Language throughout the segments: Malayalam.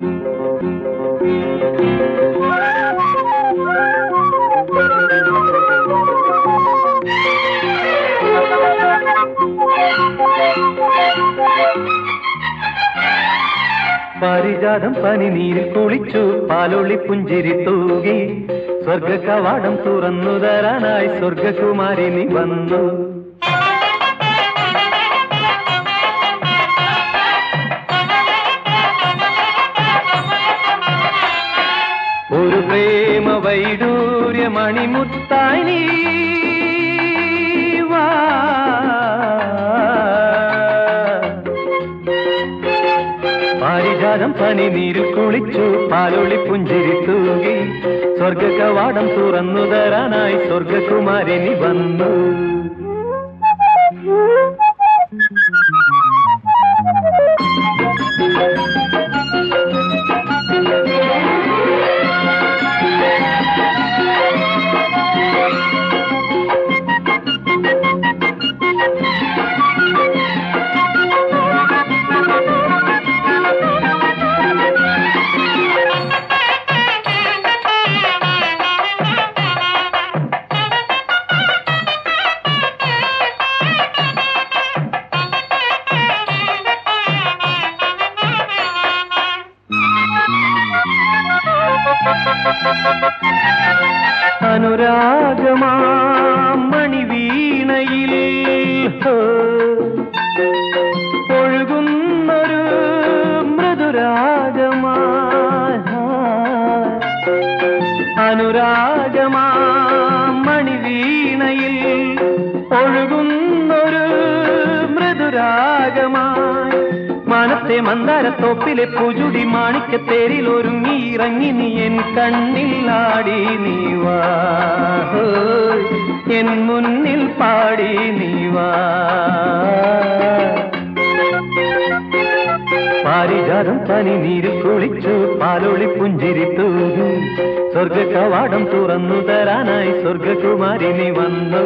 പാരിജാതം പനിനീരിൽ കുളിച്ചു പാലൊളി പുഞ്ചിരി തൂകി സ്വർഗ കവാടം തുറന്നു തരാനായി സ്വർഗകുമാരിനി വന്നു ഒരു പ്രേമ വൈഡൂര്യ മണിമുത്തായി നീ വാ പാരിജാതം പനിനീരിൽ കുളിച്ചു പാലൊളി പുഞ്ചിരി തൂകി സ്വർഗ കവാടം തുറന്നു തരാനായി സ്വർഗകുമാരിനി വന്നു അനുരാഗമാം മണിവീണയിൽ ഹോ, ഒഴുകുന്നൊരു മൃദുരാഗമായി അനുരാഗമാം മണിവീണയിൽ ഒഴുകുന്നൊരു മൃദുരാഗമായി മാനത്തെ മന്ദാരത്തോപ്പിലെ പൂജുടി മാണിക്കത്തേരിൽ ഒരുങ്ങി ഇറങ്ങി നീ എൻ കണ്ണിൽ ആടി നീ വാ ഹോയ്, എൻ മുന്നിൽ പാടി നീ വാ പാരിജാതം പനി നീരിൽ കുളിച്ചു പാലൊളി പുഞ്ചിരി തൂകി സ്വർഗ കവാടം തുറന്നു തരാനായി സ്വർഗകുമാരിനി വന്നു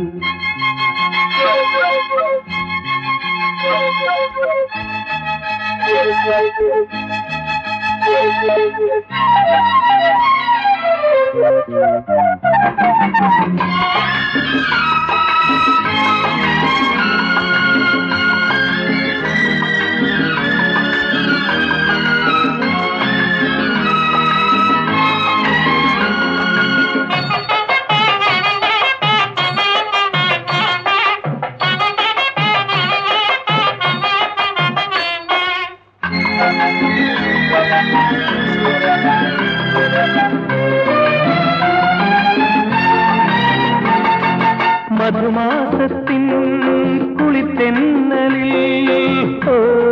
മധുമാസത്തിൻ കുളിത്തെന്നലിൽ ഓ,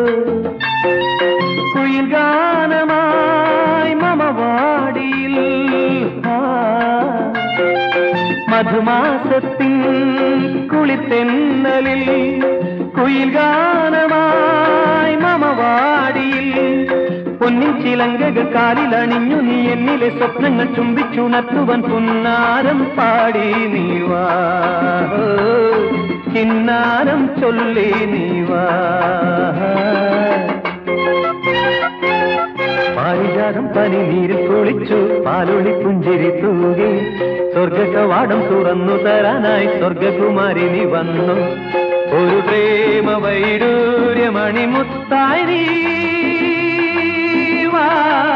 കുയിൽ ഗാനമായി മമവാടിയിൽ ആ, മധുമാസത്തിൻ കുളിത്തെന്നലിൽ കുയിൽ ഗാനമായി മമവാടിയിൽ പൊന്നിൻ ചിലങ്കകൾ കാലിലണിഞ്ഞു നീ എന്നിലെ സ്വപ്നങ്ങൾ ചുംബിച്ചുണർത്തുവൻ പുന്നാരം പാടി നീ വാ കിന്നാരം ചൊല്ലി നീ വാ പാരിജാതം പനി നീരിൽ കുളിച്ചു പാലൊളി പുഞ്ചിരി തൂകി സ്വർഗ കവാടം തുറന്നു തരാനായി സ്വർഗകുമാരിനി വന്നു ഒരു പ്രേമ വൈഡൂര്യ മണിമുത്തായി നീ വാ.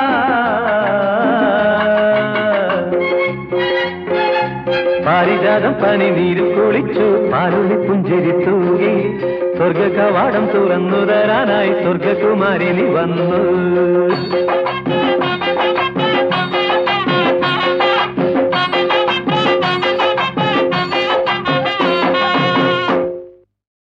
പാരിജാതം പനി നീരിൽ കുളിച്ചു പാലൊളി പുഞ്ചിരി തൂകി സ്വർഗ കവാടം തുറന്നു തരാനായി സ്വർഗകുമാരിനി വന്നു